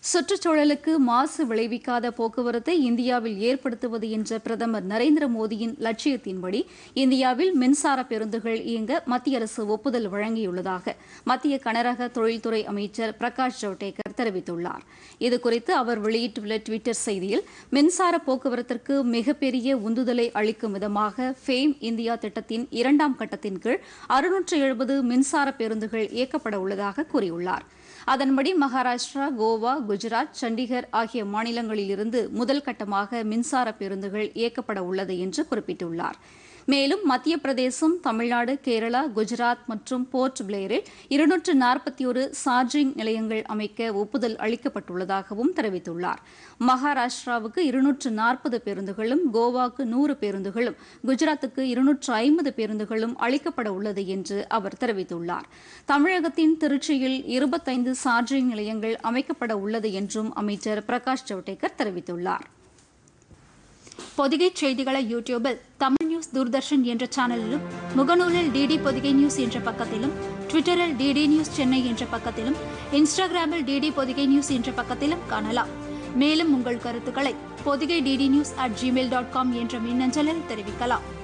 சுற்றுச்சூழலுக்கு மாசு விளைவிக்காத போக்குவரத்தை இந்தியாவில் ஏற்படுத்துவது என்ற பிரதமர் நரேந்திர மோடியின் லட்சியத்தின்படி இந்தியாவில் மின்சார பேருந்துகள் இயங்க மத்திய அரசு ஒப்புதல் வழங்கியுள்ளதாக மத்திய கனரக தொழில்துறை அமைச்சர் பிரகாஷ் ஜவடேகர் தெரிவித்துள்ளார் இதுகுறித்து அவர் வெளியிட்டுள்ள டுவிட்டர் செய்தியில் மின்சார போக்குவரத்திற்கு மிகப்பெரிய உந்துதலை அளிக்கும் விதமாக ஃபேம் இந்தியா திட்டத்தின் இரண்டாம் கட்டத்தின் கீழ் அறுநூற்று எழுபது மின்சார பேருந்துகள் இயக்கப்பட உள்ளதாக கூறியுள்ளார் அதன்படி மகாராஷ்டிரா கோவா குஜராத் சண்டிகர் ஆகிய மாநிலங்களிலிருந்து முதல் கட்டமாக மின்சார பேருந்துகள் இயக்கப்பட உள்ளது என்று குறிப்பிட்டுள்ளார் மேலும் மத்திய பிரதேசம் தமிழ்நாடு கேரளா குஜராத் மற்றும் போர்ட் பிளேரில் இருநூற்று நாற்பத்தி ஒரு சார்ஜிங் நிலையங்கள் அமைக்க ஒப்புதல் அளிக்கப்பட்டுள்ளதாகவும் தெரிவித்துள்ளார் மகாராஷ்டிராவுக்கு இருநூற்று நாற்பது பேருந்துகளும் கோவாக்கு நூறு பேருந்துகளும் குஜராத்துக்கு இருநூற்று ஐம்பது பேருந்துகளும் அளிக்கப்பட உள்ளது என்று அவர் தெரிவித்துள்ளார் தமிழகத்தின் திருச்சியில் இருபத்தைந்து சார்ஜிங் நிலையங்கள் அமைக்கப்பட உள்ளது என்றும் அமைச்சர் பிரகாஷ் ஜவடேகர் தெரிவித்துள்ளார் பொதிகை செய்திகளை யூடியூபில் தமிழ் நியூஸ் தூர்தர்ஷன் என்ற சேனலிலும் முகநூலில் டிடி பொதிகை நியூஸ் என்ற பக்கத்திலும் ட்விட்டரில் டிடி நியூஸ் சென்னை என்ற பக்கத்திலும் இன்ஸ்டாகிராமில் டிடி பொதிகை நியூஸ் என்ற பக்கத்திலும் காணலாம் மேலும் உங்கள் கருத்துக்களை Podhigai DD news at Gmail dot com என்ற மின்னஞ்சலில் தெரிவிக்கலாம்